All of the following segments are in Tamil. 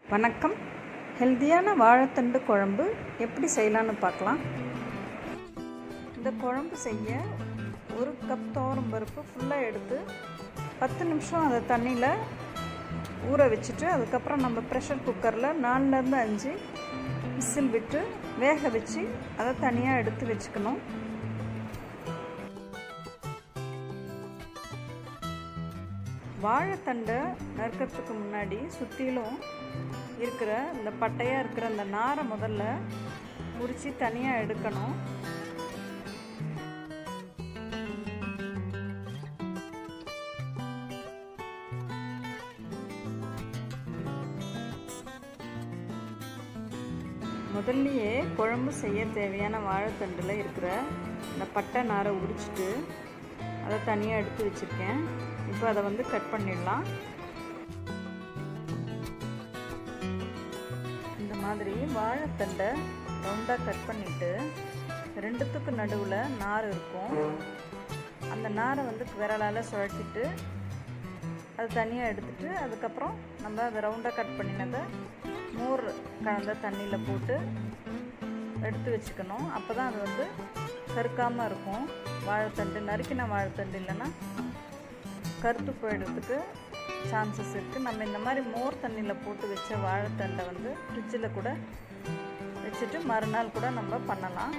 வணக்கம் ஹெல்த்தியான வாழைத்தண்டு குழம்பு எப்படி செய்யலான்னு பார்க்கலாம் இந்த குழம்பு செய்ய ஒரு கப் துவரம் பருப்பு ஃபுல்லாக எடுத்து பத்து நிமிஷம் அதை தண்ணியில் ஊற வச்சுட்டு அதுக்கப்புறம் நம்ம ப்ரெஷர் குக்கரில் நாலுலேருந்து அஞ்சு விசில் விட்டு வேக வச்சு அதை தனியாக எடுத்து வச்சுக்கணும் வாழைத்தண்டை நறுக்கிறதுக்கு முன்னாடி சுற்றிலும் இருக்கிற இந்த பட்டையாக இருக்கிற அந்த நாரை முதல்ல உரித்து தனியாக எடுக்கணும் முதல்லையே குழம்பு செய்ய தேவையான வாழைத்தண்டில் இருக்கிற இந்த பட்டை நாரை உரிச்சிட்டு அதை தனியாக எடுத்து வச்சுருக்கேன் இப்போ அதை வந்து கட் பண்ணிடலாம் இந்த மாதிரி வாழைத்தண்டை ரவுண்டாக கட் பண்ணிவிட்டு ரெண்டுத்துக்கு நடுவில் நார் இருக்கும் அந்த நாரை வந்து விரலால் சுழட்டிட்டு அது தனியாக எடுத்துட்டு அதுக்கப்புறம் நம்ம அதை ரவுண்டாக கட் பண்ணினதை மோர் கலந்த தண்ணியில் போட்டு எடுத்து வச்சுக்கணும் அப்போ தான் அது வந்து கருக்காமல் இருக்கும் வாழைத்தண்டு நறுக்கின வாழைத்தண்டு இல்லைன்னா கருத்து போயிடுறதுக்கு சான்சஸ் இருக்குது நம்ம இந்த மாதிரி மோர் தண்ணியில் போட்டு வச்ச வாழைத்தண்டை வந்து ஃப்ரிட்ஜில் கூட வச்சுட்டு மறுநாள் கூட நம்ம பண்ணலாம்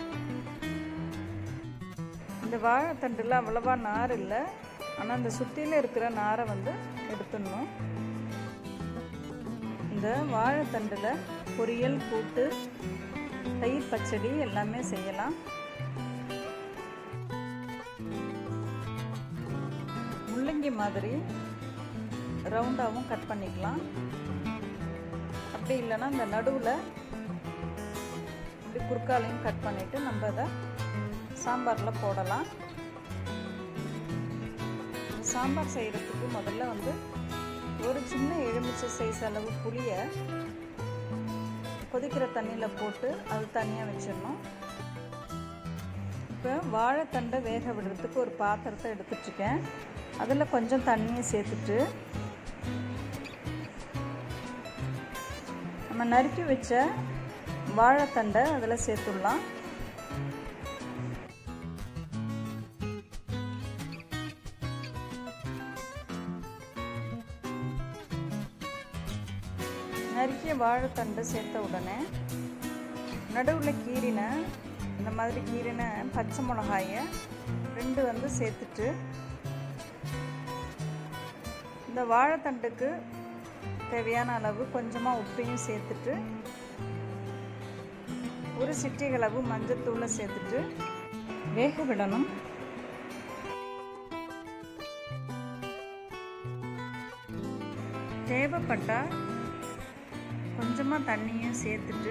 இந்த வாழைத்தண்டில் அவ்வளோவா நார் இல்லை ஆனால் இந்த சுற்றியில் இருக்கிற நாரை வந்து எடுத்துடணும் இந்த வாழைத்தண்டில் பொரியல் கூட்டு தயிர் பச்சடி எல்லாமே செய்யலாம் முள்ளங்கி மாதிரி ரவுண்டாகவும் கட் பண்ணிக்கலாம் அப்படி இல்லைன்னா இந்த நடுவில் இப்படி குறுக்காலையும் கட் பண்ணிவிட்டு நம்ம அதை சாம்பாரில் போடலாம் சாம்பார் செய்கிறதுக்கு முதல்ல வந்து ஒரு சின்ன எலுமிச்சை சைஸ் அளவு புளியை கொதிக்கிற தண்ணியில் போட்டு அது தனியாக வச்சிடணும் இப்போ வாழைத்தண்டை வேக விடுறதுக்கு ஒரு பாத்திரத்தை எடுத்துட்ருக்கேன் அதில் கொஞ்சம் தண்ணியை சேர்த்துட்டு நம்ம நறுக்கி வச்ச வாழைத்தண்டை அதில் சேர்த்துடலாம் நறுக்கிய வாழைத்தண்டு சேர்த்த உடனே நடுவில் கீரின இந்த மாதிரி கீரின பச்சை மிளகாயை ரெண்டு வந்து சேர்த்துட்டு இந்த வாழைத்தண்டுக்கு தேவையான அளவு கொஞ்சமாக உப்பையும் சேர்த்துட்டு ஒரு சிட்டிகளவு மஞ்சத்தூளை சேர்த்துட்டு வேக விடணும் தேவைப்பட்டால் கொஞ்சமாக தண்ணியும் சேர்த்துட்டு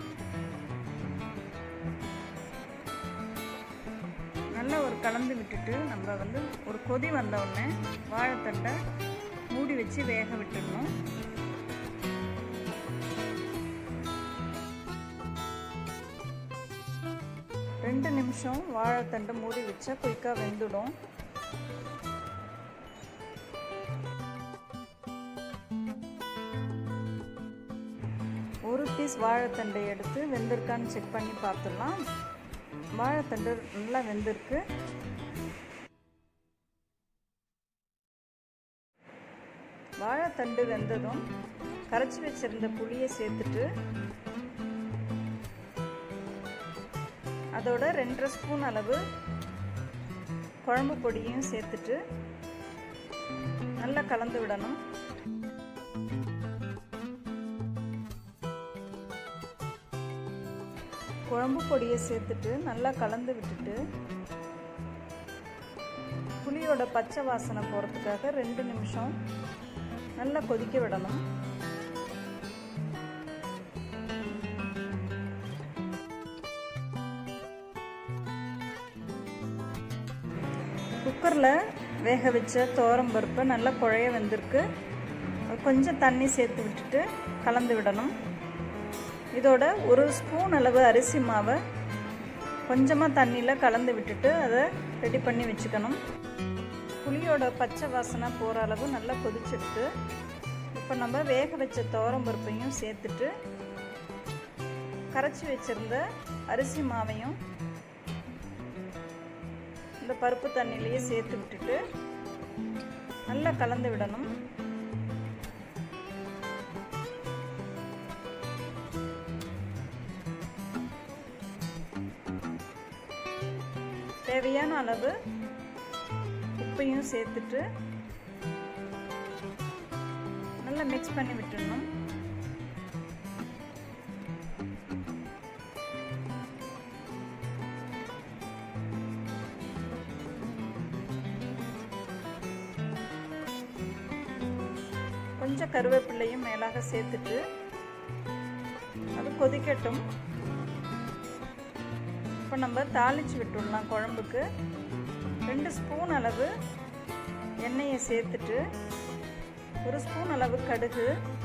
நல்லா ஒரு கலந்து விட்டுட்டு நம்ம வந்து ஒரு கொதி வந்தவுடனே வாழைத்தண்டை மூடி வச்சு வேக விட்டுடணும் ரெண்டு நிமிஷம் வாழைத்தண்டை மூடி வச்சா குயிக்காக வெந்துடும் ஒரு பீஸ் வாழைத்தண்டை எடுத்து வெந்திருக்கான்னு செக் பண்ணி பார்த்துடலாம் வாழைத்தண்டு நல்லா வெந்திருக்கு வாழைத்தண்டு வெந்ததும் கரைச்சி வச்சிருந்த புளியை சேர்த்துட்டு அதோட ரெண்டரை ஸ்பூன் அளவு குழம்பு பொடியும் சேர்த்துட்டு நல்லா கலந்து விடணும் குழம்பு பொடியை சேர்த்துட்டு நல்லா கலந்து விட்டுட்டு புளியோட பச்சை வாசனை போகிறதுக்காக ரெண்டு நிமிஷம் நல்லா கொதிக்க விடணும் குக்கரில் வேக வச்ச தோரம் பருப்பு நல்லா குழைய வெந்திருக்கு கொஞ்சம் தண்ணி சேர்த்து விட்டுட்டு கலந்து விடணும் இதோட ஒரு ஸ்பூன் அளவு அரிசி மாவை கொஞ்சமாக தண்ணியில் கலந்து விட்டுட்டு அதை ரெடி பண்ணி வச்சுக்கணும் புளியோட பச்சை வாசனை போகிற அளவு நல்லா கொதிச்செடுத்து இப்போ நம்ம வேக வச்ச துவரம் பருப்பையும் சேர்த்துட்டு கரைச்சி வச்சிருந்த அரிசி மாவையும் இந்த பருப்பு தண்ணியிலேயே சேர்த்து விட்டுட்டு நல்லா கலந்து விடணும் தேவையான அளவு உப்பையும் சேர்த்துட்டு நல்லா மிக்ஸ் பண்ணி விட்டுடணும் கொஞ்சம் கருவேப்பிள்ளையும் மேலாக சேர்த்துட்டு அது கொதிக்கட்டும் இப்போ நம்ம தாளித்து விட்டுடலாம் குழம்புக்கு ரெண்டு ஸ்பூன் அளவு எண்ணெயை சேர்த்துட்டு ஒரு ஸ்பூன் அளவு கடுகு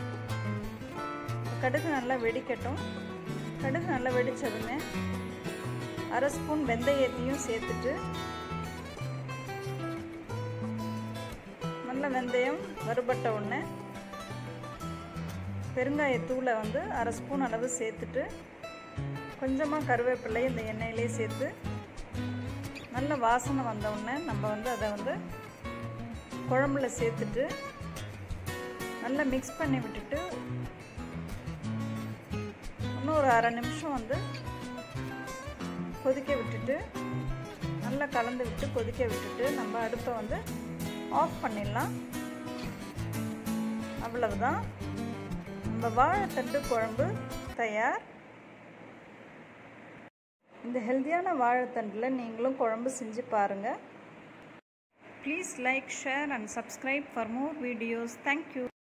கடுகு நல்லா வெடிக்கட்டும் கடுகு நல்லா வெடித்ததுமே அரை ஸ்பூன் வெந்தயத்தையும் சேர்த்துட்டு நல்ல வெந்தயம் வறுபட்ட உடனே பெருங்காயத்தூளை வந்து அரை ஸ்பூன் அளவு சேர்த்துட்டு கொஞ்சமாக கருவேப்பிள்ளை இந்த எண்ணெயிலே சேர்த்து நல்ல வாசனை வந்த உடனே நம்ம வந்து அதை வந்து குழம்புல சேர்த்துட்டு நல்லா மிக்ஸ் பண்ணி விட்டுட்டு இன்னும் ஒரு அரை நிமிஷம் வந்து கொதிக்க விட்டுட்டு நல்லா கலந்து விட்டு கொதிக்க விட்டுட்டு நம்ம அடுப்பை வந்து ஆஃப் பண்ணிடலாம் அவ்வளவுதான் நம்ம வாழைத்தண்டு குழம்பு தயார் இந்த ஹெல்த்தியான வாழைத்தண்டில் நீங்களும் குழம்பு செஞ்சு பாருங்கள் please like share and subscribe for more videos thank you